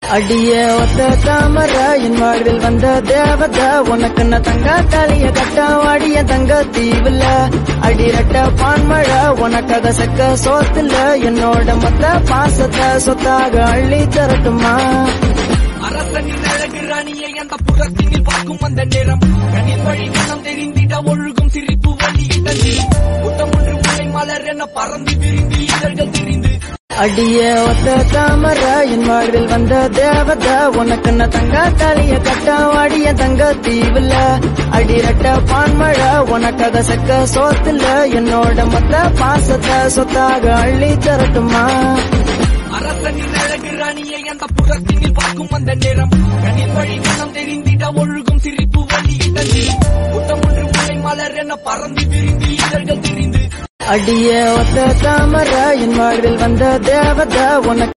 அடிய ஒத்த தாமர என் வாழ்வில் வந்த தேவத உனக்கு நான் தங்க தாலிய கட்ட வாடிய தங்க தீவுல அடிரட்ட பான்மழை உனக்காக செக்க சோத்துல என்னோட மொத்த பாசத்தை சொத்தாக அள்ளி தரட்டுமா அரசனின் அழகு ராணியை அந்த புறத்தினில் பார்க்கும் அந்த நேரம் கண்ணில் வழி மனம் தெரிந்திட ஒழுகும் சிரிப்பு வழியை தந்தி புத்தம் ஒன்று முளை மலர் என பறந்து விரிந்து இதழ்கள் திரிந்து அடிய ஒத்த தாமர என் வாழ்வில் வந்த தேவத உனக்கு நான் தங்க தாலிய கட்ட வாடிய தங்க தீவுல அடிரட்ட பான்மழை உனக்காக செக்க சோத்துல என்னோட மொத்த பாசத்தை சொத்தாக அள்ளி தரட்டுமா அரசனின் அழகு ராணியை அந்த புறத்தினில் பார்க்கும் அந்த நேரம் கண்ணில் வழி மனம் தெரிந்திட ஒழுகும் சிரிப்பு வழியை தந்தி புத்தம் ஒன்று முளை மலர் என பறந்து விரிந்து இதழ்கள் திரிந்து அடிய ஒத்த தாமர என் வாழ்வில் வந்த தேவத உனக்கு